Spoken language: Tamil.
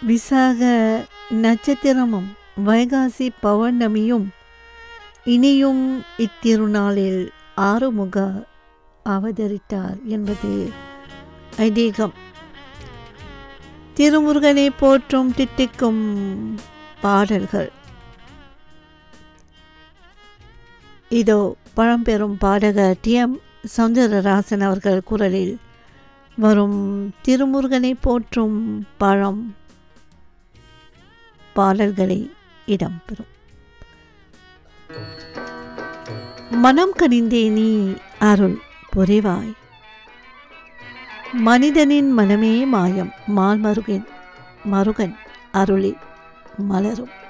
விசாக நட்சத்திரமும் வைகாசி பௌர்ணமியும் இனியும் இத்திருநாளில் ஆறுமுக அவதரித்தார் என்பது ஐதீகம் திருமுருகனை போற்றும் திட்டிக்கும் பாடல்கள் இதோ பழம்பெரும் பாடகர் டி எம் சௌந்தரராசன் அவர்கள் குரலில் வரும் திருமுருகனை போற்றும் பழம் பாடல்களை இடம்பெறும் மனம் கனிந்தே நீ அருள் புரிவாய் மனிதனின் மனமே மாயம் மால் மருகன் மருகன் அருளில் மலரும்